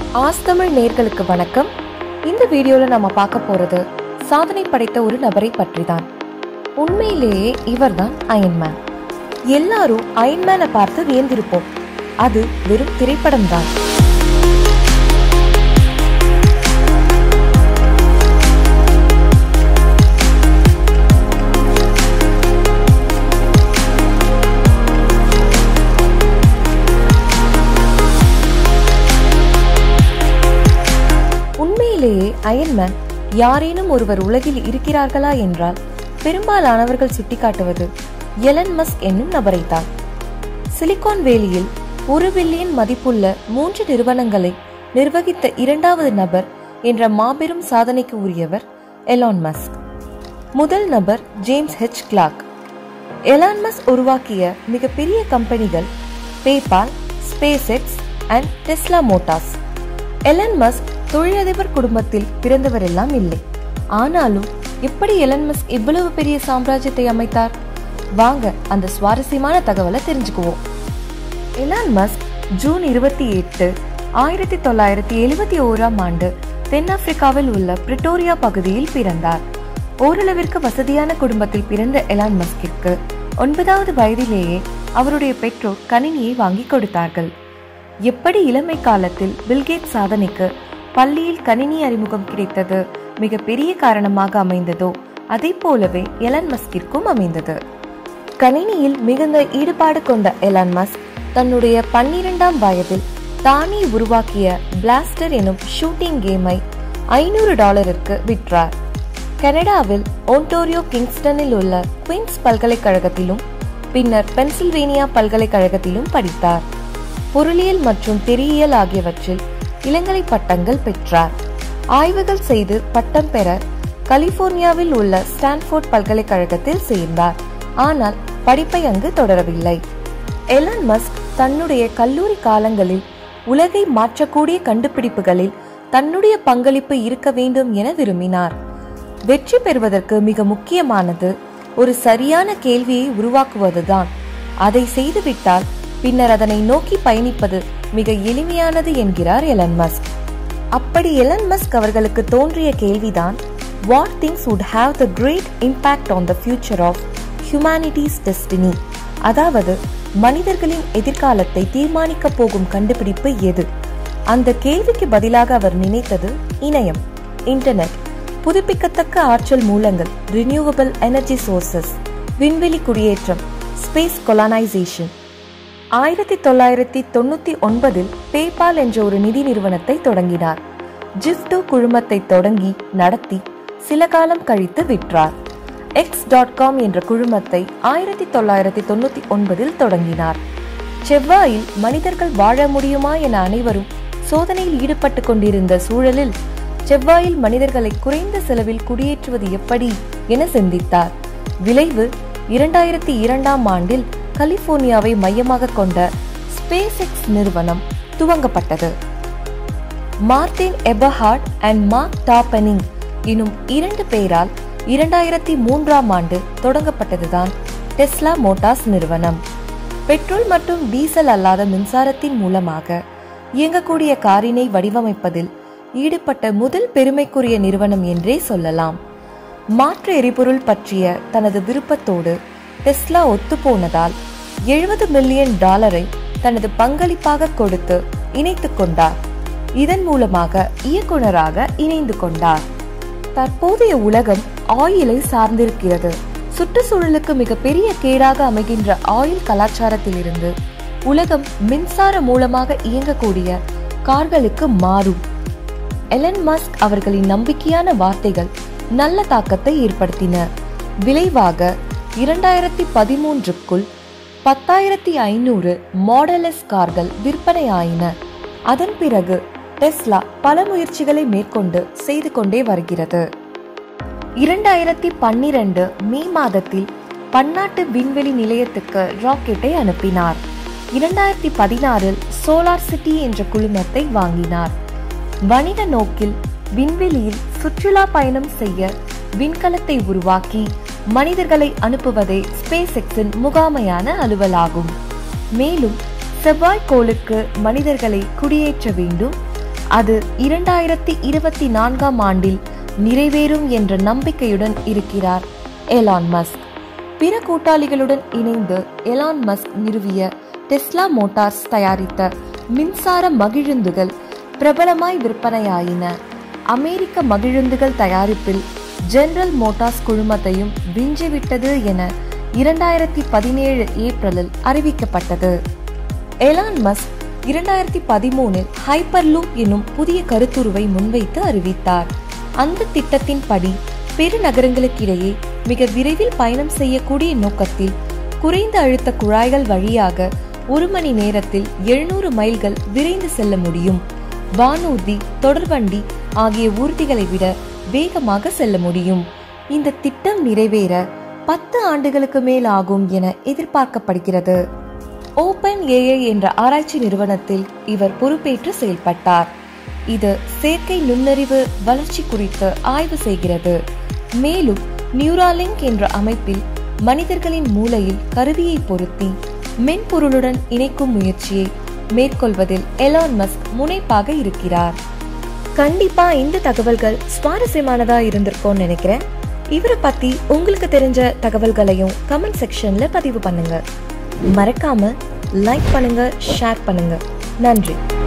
ஆஸ்தமிழ் நேர்களுக்கு வணக்கம் இந்த வீடியோல நம்ம பார்க்க போறது சாதனை படைத்த ஒரு நபரை பற்றி தான் உண்மையிலேயே இவர்தான் அயன்மேன் எல்லாரும் அயன்மேனை பார்த்து வியந்திருப்போம் அது வெறும் திரைப்படம் தான் உண்மையிலேயே அயன்மேன் யாரேனும் ஒருவர் உலகில் இருக்கிறார்களா என்றால் பெரும்பாலானவர்கள் சுட்டிக்காட்டுவது எலன் மஸ்க் என்னும் நபரைத்தான் சிலிகான் வேலியில் ஒரு பில்லியன் மதிப்புள்ள மூன்று நிறுவனங்களை நிர்வகித்த இரண்டாவது நபர் என்ற மாபெரும் சாதனைக்கு உரியவர் எலான் மஸ்க் முதல் நபர் James H Clark Elon Musk உருவாக்கிய மிகப்பெரிய கம்பெனிகள் PayPal SpaceX and Tesla Motors Elon Musk தொழிலதிபர் குடும்பத்தில் பிறந்தவர் எல்லாம் இல்லை ஆனாலும் எப்படி எலன் மஸ்க் இவ்வளவு பெரிய சாம்ராஜ்யத்தை அமைத்தார் வாங்க அந்த சுவாரஸ்யமான தகவலை தெரிஞ்சுக்குவோம் எலான் மஸ்க் ஜூன் இருபத்தி எட்டு ஆயிரத்தி தொள்ளாயிரத்தி எழுபத்தி ஓராம் ஆண்டு தென்னாப்பிரிக்காவில் உள்ள பிரிட்டோரியா பகுதியில் பிறந்தார் ஓரளவிற்கு வசதியான குடும்பத்தில் பிறந்த எலான் மஸ்கிற்கு ஒன்பதாவது வயதிலேயே அவருடைய பெற்றோர் கணினியை வாங்கி கொடுத்தார்கள் எப்படி இளமை காலத்தில் பில்கேட் சாதனைக்கு பள்ளியில் கணினி அறிமுகம் கிடைத்தது மிக பெரிய காரணமாக அமைந்ததோ அதை போலவே எலன் மஸ்கிற்கும் அமைந்தது கணினியில் மிகுந்த ஈடுபாடு கொண்ட எலான் மஸ்க் தன்னுடைய பன்னிரெண்டாம் வயதில் தானே உருவாக்கிய பிளாஸ்டர் எனும் ஷூட்டிங் கேமை ஐநூறு டாலருக்கு விற்றார் கனடாவில் ஒன்டோரியோ கிங்ஸ்டனில் உள்ள குயின்ஸ் பல்கலைக்கழகத்திலும் பின்னர் பென்சில்வேனியா பல்கலைக்கழகத்திலும் படித்தார் பொருளியல் மற்றும் தெரியல் ஆகியவற்றில் இளங்கலை பட்டங்கள் பெற்றார் ஆய்வுகள் செய்து பட்டம் பெற கலிபோர்னியாவில் உள்ள ஸ்டான்ஃபோர்ட் பல்கலைக்கழகத்தில் சேர்ந்தார் ஆனால் படிப்பை அங்கு தொடரவில்லை எலன் மஸ்க் தன்னுடைய கல்லூரி காலங்களில் உலகை மாற்றக்கூடிய கண்டுபிடிப்புகளில் தன்னுடைய பங்களிப்பு இருக்க வேண்டும் என விரும்பினார் வெற்றி பெறுவதற்கு மிக முக்கியமானது ஒரு சரியான கேள்வியை உருவாக்குவதுதான் அதை செய்துவிட்டால் பின்னர் அதனை நோக்கி பயணிப்பது மிக எளிமையானது என்கிறார் எலன் மஸ்க் அப்படி எலன் மஸ்க் அவர்களுக்கு தோன்றிய கேள்விதான் what things would have the great impact on the future of humanity's destiny அதாவது மனிதர்களின் எதிர்காலத்தை தீர்மானிக்க போகும் கண்டுபிடிப்பு எது அந்த கேள்விக்கு பதிலாக அவர் நினைத்தது இணையம் இன்டர்நெட் புதுப்பிக்கத்தக்க ஆற்றல் மூலங்கள் ரினியூவபிள் எனர்ஜி சோர்சஸ் விண்வெளி குடியேற்றம் ஸ்பேஸ் கொலானைசேஷன் ஆயிரத்தி தொள்ளாயிரத்தி தொண்ணூத்தி ஒன்பதில் பேபால் என்ற ஒரு நிதி நிறுவனத்தை தொடங்கினார் ஜிப்டோ குழுமத்தை தொடங்கி நடத்தி சில காலம் கழித்து விற்றார் எக்ஸ் டாட் காம் என்ற குழுமத்தை ஆயிரத்தி தொள்ளாயிரத்தி தொண்ணூத்தி ஒன்பதில் தொடங்கினார் செவ்வாயில் மனிதர்கள் வாழ முடியுமா என அனைவரும் சோதனையில் ஈடுபட்டு கொண்டிருந்த சூழலில் செவ்வாயில் மனிதர்களை குறைந்த செலவில் குடியேற்றுவது எப்படி என சிந்தித்தார் விளைவு இரண்டாயிரத்தி இரண்டாம் ஆண்டில் கலிபோர்னியாவை மையமாக கொண்ட ஸ்பேஸ் எக்ஸ் நிறுவனம் துவங்கப்பட்டது Martin Eberhard and Marc Tarpenning எனும் இரண்டு பேரால் இரண்டாயிரத்தி மூன்றாம் ஆண்டு தொடங்கப்பட்டதுதான் டெஸ்லா மோட்டார்ஸ் நிறுவனம் பெட்ரோல் மற்றும் டீசல் அல்லாத மின்சாரத்தின் மூலமாக இயங்கக்கூடிய காரினை வடிவமைப்பதில் ஈடுபட்ட முதல் பெருமைக்குரிய நிறுவனம் என்றே சொல்லலாம் மாற்று எரிபொருள் பற்றிய தனது விருப்பத்தோடு டெஸ்லா ஒத்துப்போனதால் எழுபது மில்லியன் டாலரை தனது பங்களிப்பாக கொடுத்து இணைத்துக் கொண்டார் இதன் மூலமாக இயக்குனராக இணைந்து கொண்டார் தற்போதைய உலகம் ஆயிலை சார்ந்திருக்கிறது சுற்றுச்சூழலுக்கு மிக பெரிய கேடாக அமைகின்ற ஆயில் கலாச்சாரத்திலிருந்து உலகம் மின்சார மூலமாக இயங்கக்கூடிய கார்களுக்கு மாறும் எலன் மஸ்க் அவர்களின் நம்பிக்கையான வார்த்தைகள் நல்ல தாக்கத்தை ஏற்படுத்தின விளைவாக இரண்டாயிரத்தி பதிமூன்றுக்குள் பத்தாயிரத்தி ஐநூறு மாடலஸ் கார்கள் விற்பனையாயின அதன் பிறகு டெஸ்லா பல முயற்சிகளை மேற்கொண்டு செய்து கொண்டே வருகிறது இரண்டாயிரத்தி பன்னிரண்டு மே மாதத்தில் பன்னாட்டு விண்வெளி நிலையத்துக்கு ராக்கெட்டை அனுப்பினார் இரண்டாயிரத்தி பதினாறில் சோலார் சிட்டி என்ற குழுமத்தை வாங்கினார் வணிக நோக்கில் விண்வெளியில் சுற்றுலா பயணம் செய்ய விண்கலத்தை உருவாக்கி மனிதர்களை அனுப்புவதே ஸ்பேஸ் எக்ஸின் முகாமையான அலுவலாகும் மேலும் செவ்வாய் கோளுக்கு மனிதர்களை குடியேற்ற வேண்டும் அது இரண்டாயிரத்தி இருபத்தி நான்காம் ஆண்டில் நிறைவேறும் என்ற நம்பிக்கையுடன் இருக்கிறார் எலான் மஸ்க் பிற கூட்டாளிகளுடன் இணைந்து எலான் மஸ்க் நிறுவிய டெஸ்லா மோட்டார்ஸ் தயாரித்த மின்சார மகிழுந்துகள் பிரபலமாய் விற்பனையாயின அமெரிக்க மகிழுந்துகள் தயாரிப்பில் ஜெனரல் மோட்டார்ஸ் குழுமத்தையும் விஞ்சிவிட்டது என இரண்டாயிரத்தி பதினேழு ஏப்ரலில் அறிவிக்கப்பட்டது எலான் மஸ்க் இரண்டாயிரத்தி பதிமூனில் ஹைப்பர்லூப் எனும் புதிய கருத்துருவை முன்வைத்து அறிவித்தார் அந்த திட்டத்தின்படி பெருநகரங்களுக்கிடையே மிக விரைவில் பயணம் செய்யக்கூடிய நோக்கத்தில் குறைந்த அழுத்த குழாய்கள் வழியாக ஒரு மணி நேரத்தில் எழுநூறு மைல்கள் விரைந்து செல்ல முடியும் வானூர்தி தொடர்வண்டி ஆகிய ஊர்திகளை விட வேகமாக செல்ல முடியும் இந்த திட்டம் நிறைவேற பத்து ஆண்டுகளுக்கு மேல் ஆகும் என எதிர்பார்க்கப்படுகிறது ஓபன் ஏஐ என்ற ஆராய்ச்சி நிறுவனத்தில் இவர் பொறுப்பேற்று செயல்பட்டார் இது செயற்கை நுண்ணறிவு வளர்ச்சி குறித்து ஆய்வு செய்கிறது மேலும் நியூராலிங்க் என்ற அமைப்பில் மனிதர்களின் மூளையில் கருவியை பொருத்தி மென்பொருளுடன் இணைக்கும் முயற்சியை மேற்கொள்வதில் எலான் மஸ்க் முனைப்பாக இருக்கிறார் கண்டிப்பா இந்த தகவல்கள் சுவாரஸ்யமானதா இருந்திருக்கும்னு நினைக்கிறேன் இவரை பத்தி உங்களுக்கு தெரிஞ்ச தகவல்களையும் கமெண்ட் செக்ஷன்ல பதிவு பண்ணுங்க மறக்காம லைக் பண்ணுங்க ஷேர் பண்ணுங்க நன்றி